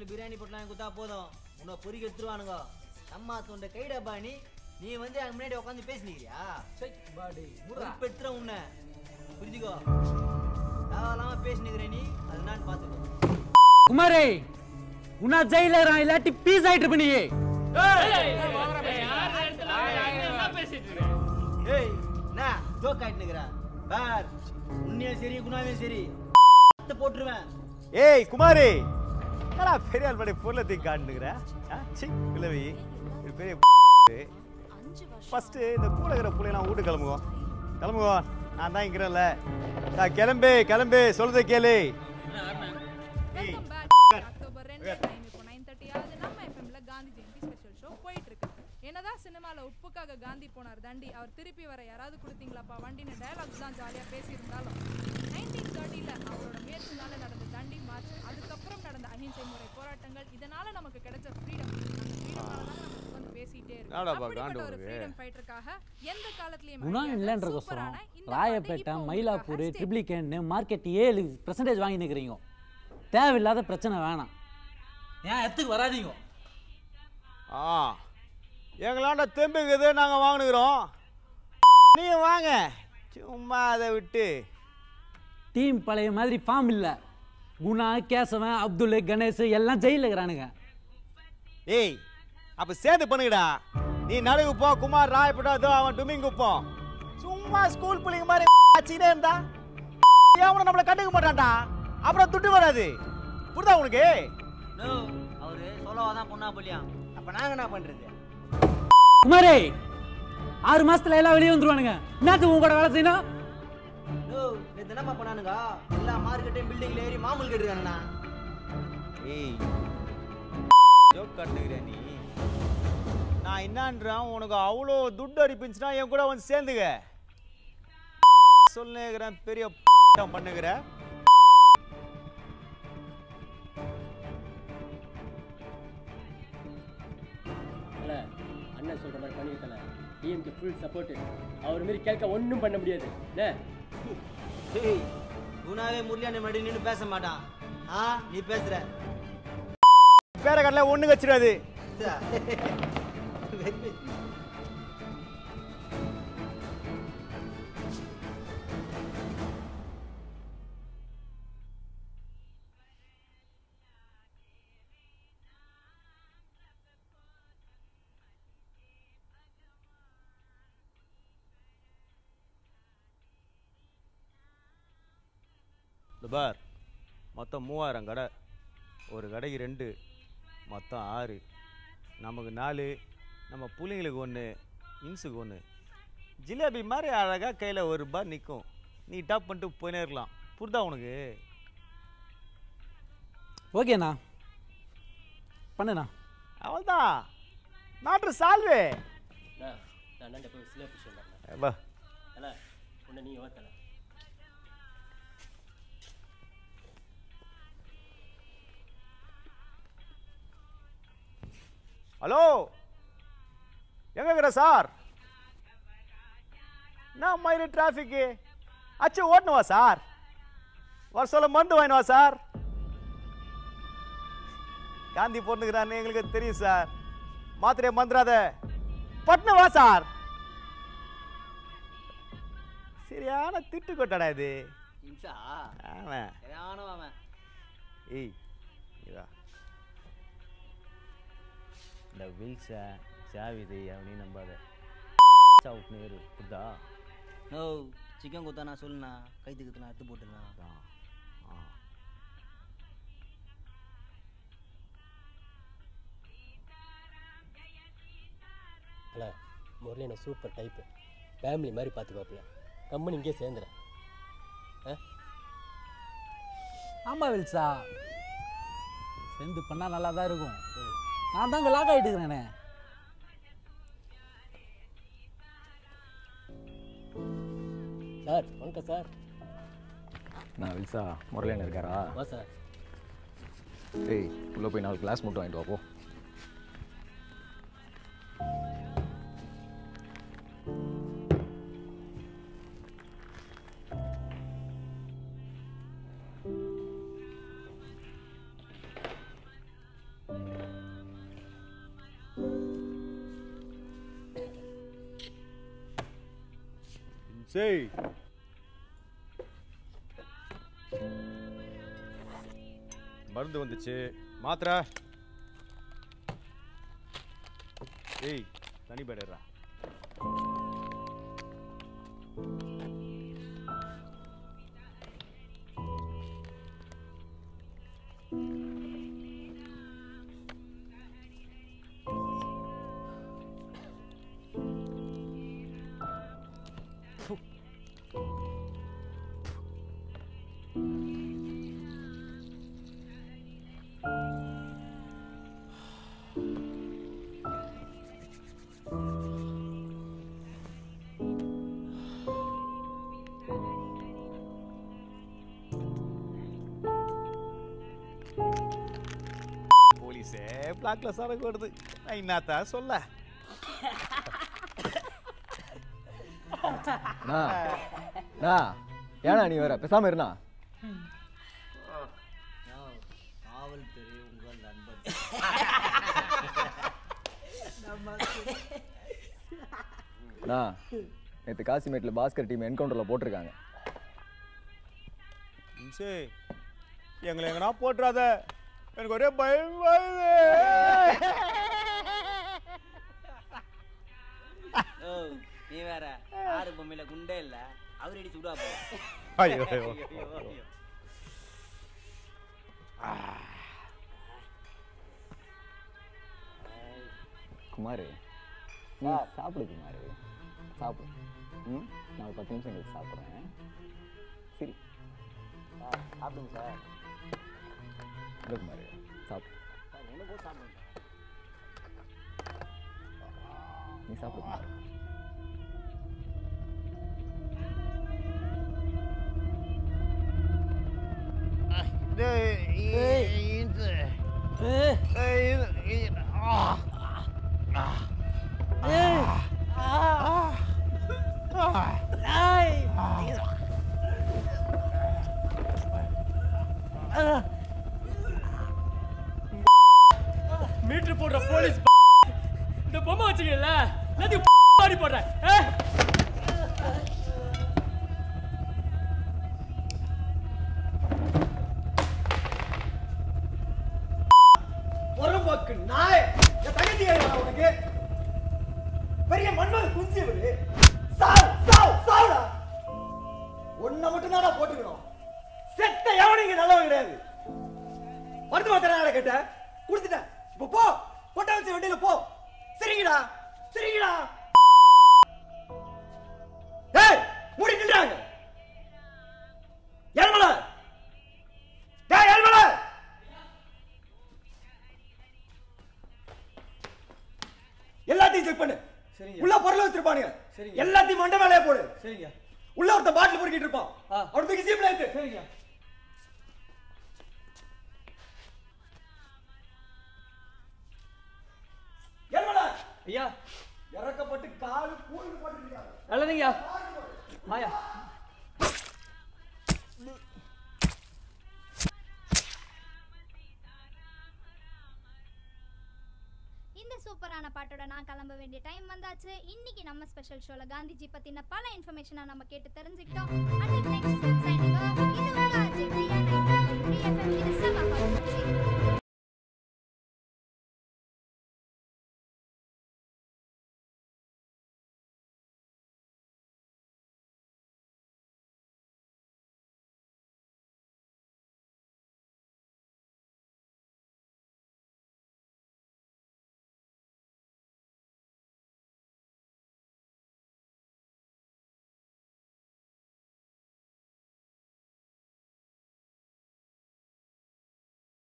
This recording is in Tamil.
ரெண்டு பிரியாணி போட்டு வாங்கி கொடுத்தா போதும் உன்னை பொறிக்க எடுத்துருவானுங்க அம்மா தொண்டை கைடப்பா நீ நீ வந்து அங்க முன்னாடி உட்காந்து பேசினிக்கிறியா பொறுப்பு எடுத்துற உன்னை புரிஞ்சுக்கோ தேவையில்லாம பேசினுக்கிற நீ அது நான் பார்த்துக்கோ குமாரே உன்னா ஜெயிலரா இல்லாட்டி பீஸ் ஆயிட்டு இருப்ப நீ ஏய் என்ன ஜோக் ஆயிட்டுனுக்குற பார் உன்னையும் சரி குணாவையும் சரி போட்டுருவேன் ஏய் குமாரி என்னடா பெரிய ஆள் படை பொருளை தூக்கி காட்டுனுக்குற சி கிளவி இது பெரிய ஃபர்ஸ்ட் இந்த கூட இருக்கிற புள்ளையெல்லாம் வீட்டு கிளம்புவோம் கிளம்புவோம் நான் தான் இருக்கிறேன்ல நான் கிளம்பு கிளம்பு சொல்றதை கேளு ஏய், அக்டோபர் ரெண்டு டைம் இப்போ நைன் தேர்ட்டி ஆகுது நம்ம எஃப்எம்ல காந்தி ஜெயந்தி ஸ்பெஷல் ஷோ போயிட்டு இருக்கு என்னதான் சினிமால உப்புக்காக காந்தி போனார் தண்டி அவர் திருப்பி வர யாராவது கொடுத்தீங்களாப்பா வண்டின்னு டயலாக்ஸ் தான் ஜாலியா பேசியிருந்தாலும் நைன்டீன் தேர்ட்டில அவரோட முயற்சினால நடந்த தண்டி மார்ச் அதுக்கப்புறம் நடந்த அஹிம்சை முறை போராட்டங்கள் இதனால நமக்கு கிடைச்ச ஃப்ரீடம் அந்த ஃப்ரீடம்னால தான் நம்ம உட்காந்து பேசிட்டே நாடாப்பா, இருக்கோம் அப்படிப்பட்ட காண்டு ஒரு உனக்கு. ஃப்ரீடம் ஃபைட்டருக்காக எந்த காலத்திலயும் குணா அழியாத இல்லைன்றக்கோசரம் சூப்பரான இந்த ராயப்பேட்டை பாட்டு இப்போ மயிலாப்பூர் உங்களுக்காக ட்ரிப்ளிகேன்னு மார்க்கெட் ஏழு பர்சன்டேஜ் வாங்கி நிற்கிறீங்க தேவையில்லாத பிரச்சனை வேணாம் ஏன் எத்துக்கு வராதீங்க ஆ எங்களாண்ட தெம்புக்குது நாங்கள் வாங்கினுக்குறோம் நீ வாங்க சும்மா அதை விட்டு டீம் பழைய மாதிரி ஃபார்ம் இல்லை குணா கேசவன் அப்துல் கணேஷ் எல்லாம் ஜெயிலில் இருக்கிறானுங்க ஏய் அப்ப சேர்ந்து பண்ணுங்கடா நீ நடுவு போ குமார் ராயப்பட்டா இதோ அவன் டுமிங்கு போ சும்மா ஸ்கூல் பிள்ளைங்க மாதிரி ஆச்சுக்கிட்டே இருந்தா அவனை நம்மளை கண்டுக்க மாட்டான்டா அப்புறம் துட்டு வராது புரியுதா உனக்கு நோ அவரு சொல்லவா தான் பொண்ணா புள்ளியா அப்ப நாங்க என்ன பண்றது குமாரே ஆறு மாசத்துல எல்லாம் வெளியே வந்துருவானுங்க என்னத்துக்கு உங்க கூட வேலை செய்யணும் நோ நேத்து என்னப்பா பண்ணானுங்க எல்லா மார்க்கெட்டையும் பில்டிங்ல ஏறி மாமூல் கட்டுறாங்கண்ணா ஏய் ஜோக் காட்டுகிற நீ நான் என்னன்றான் உனக்கு அவ்வளோ துட்டு அரிப்பிச்சுனா என் கூட வந்து சேர்ந்துக்க சொல்லுகிறேன் பெரிய பண்ணுகிற தல அண்ணன் சொல்ற மாதிரி பண்ணிருக்கல டிஎம்கே ஃபுல் சப்போர்ட் அவர் மாரி கேட்க ஒன்றும் பண்ண முடியாது என்ன டேய் குணாவே முரளியான முன்னாடி நின்னு பேச மாட்டான் ஆ நீ பேசுற பேர கடல ஒண்ணு வச்சிடாது இந்த பார் மொத்தம் மூவாயிரம் கடை ஒரு கடைக்கு ரெண்டு மொத்தம் ஆறு நமக்கு நாலு நம்ம புள்ளைங்களுக்கு ஒன்று இன்ஸுக்கு ஒன்று ஜிலேபி மாதிரி அழகாக கையில் ஒரு ரூபாய் நிற்கும் நீ டாப் பண்ணிட்டு போயினே இருக்கலாம் புரிதா உனக்கு ஓகேண்ணா பண்ணுண்ணா அவள்தான் மேட்ரு சால்வே நான் நான் அண்ணன் போய் சில விஷயம் பண்ணேன் பா தல உன்னை நீ ஓத்தல ஹலோ எங்க இருக்கிற சார் என்ன மாதிரி டிராஃபிக்கு அச்சு ஓட்டணுவா சார் வர சொல்ல மருந்து வாங்கினுவா சார் காந்தி பொண்ணுக்கிறான்னு எங்களுக்கு தெரியும் சார் மாத்திரையை மந்திராத பட்னு வா சார் சரியான திட்டு கொட்டடா இது இம்சா ஆமாம் சரியான அவன் ஏய் இதா இந்த வில்ஸை சாவிதை அவனையும் நம்பாத அவுட்னு இரு புரிதா நோ சிக்கன் குத்தா நான் சொல்லுண்ணா கைத்துக்கு நான் எடுத்து போட்டுலாம் அதான். ஆ தல முரளி என்ன சூப்பர் டைப்பு ஃபேமிலி மாதிரி பார்த்துக்கோப்பில கம்பெனி இங்கே சேர்ந்துறேன் ஆ ஆமா வில்சா சேர்ந்து பண்ணா நல்லா தான் இருக்கும் நான் தான் இங்கே லாக் ஆகிட்டு இருக்கிறேனே சார் வணக்கம் சார் நான் வில்சா முரளியன் இருக்காரா வா சார் ஏய் உள்ளே போய் நாலு கிளாஸ் மட்டும் வாங்கிட்டு வா போ சரி மருந்து வந்துச்சு மாத்திரை ஏய் தனி பேடா போலீஸே பிளாக்ல சரக்கு வருது நான் என்னத்தான் சொல்ல நா நா ஏண்ணா நீ வேற பேசாம இருண்ணா காவல்துறை உங்கள் நண்பன் நா நேற்று காசிமேட்டில் பாஸ்கர் டீம் என்கவுண்டரில் போட்டிருக்காங்க சரி எங்களை எங்கனா போட்டுறாத எனக்கு ஒரே பயம் வருது. ஓ நீ வேற ஆறு பொம்மையில குண்டே இல்ல அவர் அடிச்சு விடுவா போ ஐயோ, ஐயோ. குமார் நீ சாப்பிடு குமார் சாப்பிடு ம் நான் ஒரு பத்து நிமிஷம் கழிச்சு சாப்பிட்றேன் சரி சாப்பிடுங்க சார் இல்லை குமார் சாப்பிடு சார் எனக்கும் சாப்பிடுங்க நீ சாப்பிடு குமார் மீட்டர் போடுற போலீஸ் இந்த பொம்மை வச்சுக்கல எல்லாத்தையும் பாடி போடுறேன் ஏ? புறம்போக்கு நாய் என் தங்கச்சி கேட்கறா உனக்கு பெரிய மன்மது குஞ்சு இவரு சாவு சாவு சாவுடா ஒன்ன மட்டும் தானே போட்டுக்கணும் செத்த எவனும் இங்க நல்லவன் கிடையாது மருந்து மாத்திரம் கேட்ட கொடுத்துட்டேன் இப்போ போ கொட்டை வச்சு வண்டியில போ சரிங்கடா சரிங்கடா ஏய் மூடி நின்றாங்க ஏழ்மல டேய் ஏழ்மல எல்லாத்தையும் செக் பண்ணு சரிங்க. உள்ள பொருள் வச்சிருப்பானுங்க சரிங்க. எல்லாத்தையும் மண்டை மேலே போடு சரிங்க உள்ள ஒருத்த பாட்டில் பொறுக்கிட்டு இருப்பான் ஆ. அவன் தூக்கி ஜீப்ல ஏத்து சரிங்க ஏழ்மல ஐயா இறக்கப்பட்டு காலு கூழு போட்டுருக்கியா நல்லதுங்கய்யா ஆயா இந்த சூப்பரான பாட்டோட நான் கிளம்ப வேண்டிய டைம் வந்தாச்சு இன்னைக்கு நம்ம ஸ்பெஷல் ஷோல காந்திஜி பத்தின பல இன்ஃபர்மேஷனை நம்ம கேட்டு தெரிஞ்சுக்கிட்டோம்